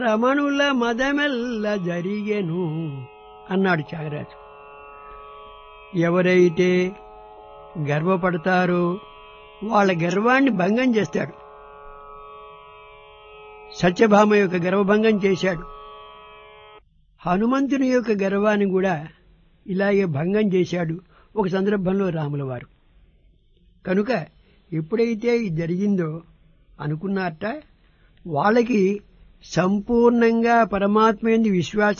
రమణుల మదమెల్ల జరిగెను అన్నాడు త్యాగరాజు ఎవరైతే గర్వపడతారో వాళ్ళ గర్వాన్ని భంగం చేస్తాడు సత్యభామ యొక్క గర్వభంగం చేశాడు హనుమంతుని యొక్క గర్వాన్ని కూడా ఇలాగే భంగం చేశాడు ఒక సందర్భంలో రాముల వారు కనుక ఎప్పుడైతే ఇది జరిగిందో అనుకున్నారట వాళ్ళకి సంపూర్ణంగా పరమాత్మ ఎందు విశ్వాసం